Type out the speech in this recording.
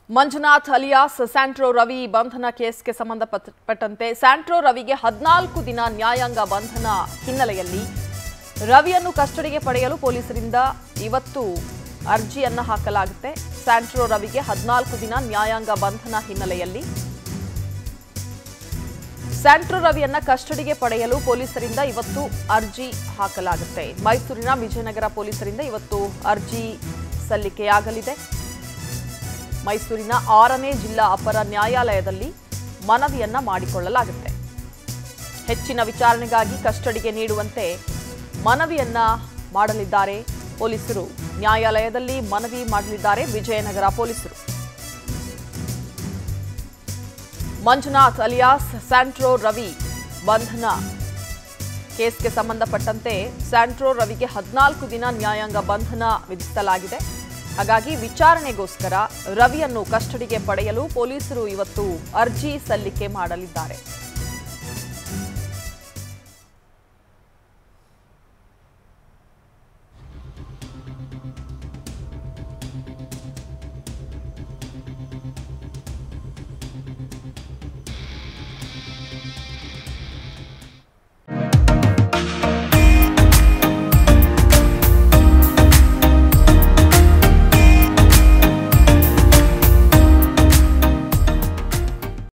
Manjunath alias Santro Ravi ಬಂಧನ ಕೇಸ್ಗೆ ಸಂಬಂಧಪಟ್ಟಂತೆ Santro ರವಿಗೆ ಹದಿನಾಲ್ಕು ದಿನ ನ್ಯಾಯಾಂಗ ಬಂಧನ ಹಿನ್ನೆಲೆಯಲ್ಲಿ ರವಿಯನ್ನು ಕಸ್ಟಡಿಗೆ ಪಡೆಯಲು ಪೊಲೀಸರಿಂದ ಇವತ್ತು ಅರ್ಜಿಯನ್ನ ಹಾಕಲಾಗುತ್ತೆ ಸ್ಯಾಂಟ್ರೋ ರವಿಗೆ ಹದಿನಾಲ್ಕು ದಿನ ನ್ಯಾಯಾಂಗ ಬಂಧನ ಹಿನ್ನೆಲೆಯಲ್ಲಿ ಸ್ಯಾಂಟ್ರೋ ರವಿಯನ್ನ ಕಸ್ಟಡಿಗೆ ಪಡೆಯಲು ಪೊಲೀಸರಿಂದ ಇವತ್ತು ಅರ್ಜಿ ಹಾಕಲಾಗುತ್ತೆ ಮೈಸೂರಿನ ವಿಜಯನಗರ ಪೊಲೀಸರಿಂದ ಇವತ್ತು ಅರ್ಜಿ ಸಲ್ಲಿಕೆಯಾಗಲಿದೆ ಮೈಸೂರಿನ ಆರನೇ ಜಿಲ್ಲಾ ಅಪರ ನ್ಯಾಯಾಲಯದಲ್ಲಿ ಮನವಿಯನ್ನ ಮಾಡಿಕೊಳ್ಳಲಾಗುತ್ತೆ ಹೆಚ್ಚಿನ ವಿಚಾರಣೆಗಾಗಿ ಕಸ್ಟಡಿಗೆ ನೀಡುವಂತೆ ಮನವಿಯನ್ನ ಮಾಡಲಿದ್ದಾರೆ ಪೊಲೀಸರು ನ್ಯಾಯಾಲಯದಲ್ಲಿ ಮನವಿ ಮಾಡಲಿದ್ದಾರೆ ವಿಜಯನಗರ ಪೊಲೀಸರು ಮಂಜುನಾಥ್ ಅಲಿಯಾಸ್ ಸ್ಯಾಂಟ್ರೋ ರವಿ ಬಂಧನ ಕೇಸ್ಗೆ ಸಂಬಂಧಪಟ್ಟಂತೆ ಸ್ಯಾಂಟ್ರೋ ರವಿಗೆ ಹದಿನಾಲ್ಕು ದಿನ ನ್ಯಾಯಾಂಗ ಬಂಧನ ವಿಧಿಸಲಾಗಿದೆ ಹಾಗಾಗಿ ವಿಚಾರಣೆಗೋಸ್ಕರ ರವಿಯನ್ನು ಕಸ್ಟಡಿಗೆ ಪಡೆಯಲು ಪೊಲೀಸರು ಇವತ್ತು ಅರ್ಜಿ ಸಲ್ಲಿಕೆ ಮಾಡಲಿದ್ದಾರೆ